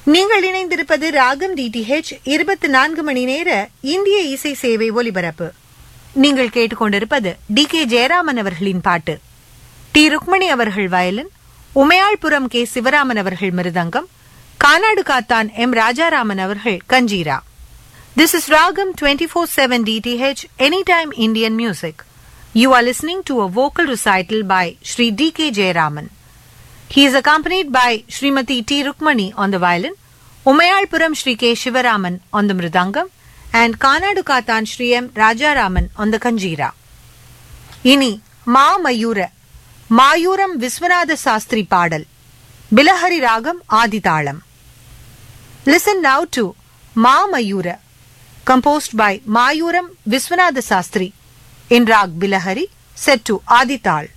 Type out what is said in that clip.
நீங்கள் இணைந்திருப்பது ராகம் டிடிஹெச் இருபத்தி நான்கு மணி நேர இந்திய இசை சேவை ஒலிபரப்பு நீங்கள் கேட்டுக்கொண்டிருப்பது டி கே ஜெயராமன் அவர்களின் பாட்டு டி ருக்மணி அவர்கள் வயலின் உமையாள்புரம் கே சிவராமன் அவர்கள் மிருதங்கம் கானாடு காத்தான் எம் ராஜாராமன் அவர்கள் கஞ்சீரா This is Ragam 24/7 DTH Anytime Indian Music. You are listening to a vocal recital by Sri D.K. Jayaraman. He is accompanied by Srimati T. Rukmani on the violin, Umayalpuram Sri K. Shivaraman on the mridangam, and Kanadu Katan Sri M. Rajaraman on the kanjira. இனி மா மயூர மாயூரம் விஸ்வநாத சாஸ்திரி பாடல் பிலஹரி ராகம் ஆதிதாளம் listen now to மா மயூர composed by Mayuram Viswanatha Sastri in Rag Bilahari set to Adital.